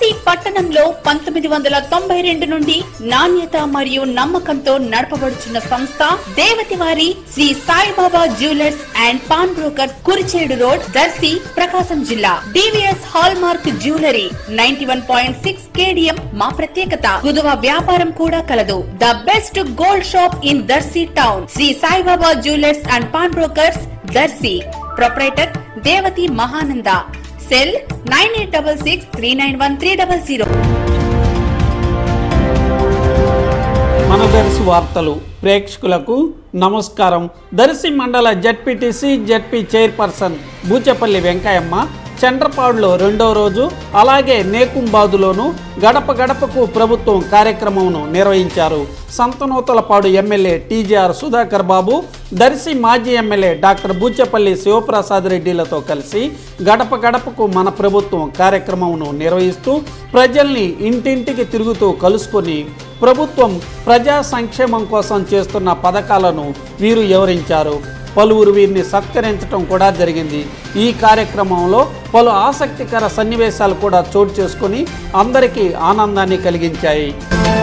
పట్టణంలో పంతొమ్మిది వందల తొంభై రెండు నుండి నాణ్యత మరియు నమ్మకంతో నడపబడుచున్న సంస్థ దేవతివారి Shri Saibaba jewellers and pawn brokers Kurichedu road Darsi Prakasam జిల్లా DVS hallmark jewellery ninety one point six KDM మా ప్రత్యేకత కుదువ వ్యాపారం కూడా కలదు the best gold shop in Darsi town Shri Saibaba jewellers and pawn brokers Darsi proprietor Devathi Mahananda cell nine eight double six three nine one three double zero మన దర్శి వార్తలు ప్రేక్షకులకు నమస్కారం దర్శి మండల ZPTC ZP chairperson Buchapalli Venkayamma చండ్రపాడులో రెండో రోజు అలాగే నేకుంబాదులోను గడప గడపకు ప్రభుత్వం కార్యక్రమంను నిర్వహించారు సంతనూతలపాడు ఎమ్మెల్యే టీజీఆర్ సుధాకర్ బాబు దర్శి మాజీ ఎమ్మెల్యే డాక్టర్ బూచపల్లి శివప్రసాద్ రెడ్డిలతో కలిసి గడప గడపకు మన ప్రభుత్వం కార్యక్రమంను నిర్వహిస్తూ ప్రజల్ని ఇంటింటికి తిరుగుతూ కలుసుకొని ప్రభుత్వం ప్రజా సంక్షేమం కోసం చేస్తున్న పథకాలను వీరు వివరించారు పలువురు వీరిని సత్కరించడం కూడా జరిగింది ఈ కార్యక్రమంలో పలు ఆసక్తికర సన్నివేశాలు కూడా చోటు చేసుకొని అందరికీ ఆనందాన్ని కలిగించాయి